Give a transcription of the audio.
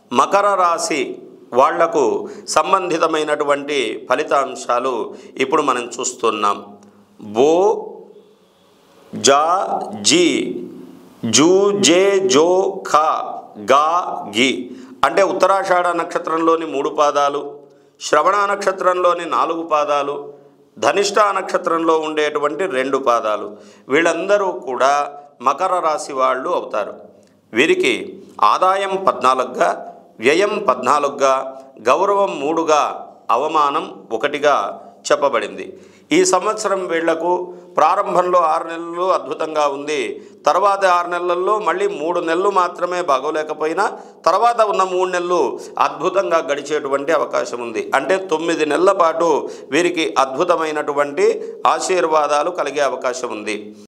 మకర రాశి వాళ్లకు సంబంధితమైనటువంటి ఫలితాంశాలు ఇప్పుడు మనం చూస్తున్నాం బో జా జీ జూ జే జో ఖ గా గి అంటే ఉత్తరాషాఢ నక్షత్రంలోని మూడు పాదాలు శ్రవణ నక్షత్రంలోని నాలుగు పాదాలు ధనిష్ట నక్షత్రంలో ఉండేటువంటి రెండు పాదాలు వీళ్ళందరూ కూడా మకర రాశి వాళ్ళు అవుతారు వీరికి ఆదాయం పద్నాలుగుగా వ్యయం పద్నాలుగుగా గౌరవం మూడుగా అవమానం ఒకటిగా చెప్పబడింది ఈ సంవత్సరం వీళ్లకు ప్రారంభంలో ఆరు నెలలు అద్భుతంగా ఉంది తర్వాత ఆరు నెలల్లో మళ్ళీ మూడు నెలలు మాత్రమే బాగోలేకపోయినా తర్వాత ఉన్న మూడు నెలలు అద్భుతంగా గడిచేటువంటి అవకాశం ఉంది అంటే తొమ్మిది నెలల పాటు వీరికి అద్భుతమైనటువంటి ఆశీర్వాదాలు కలిగే అవకాశం ఉంది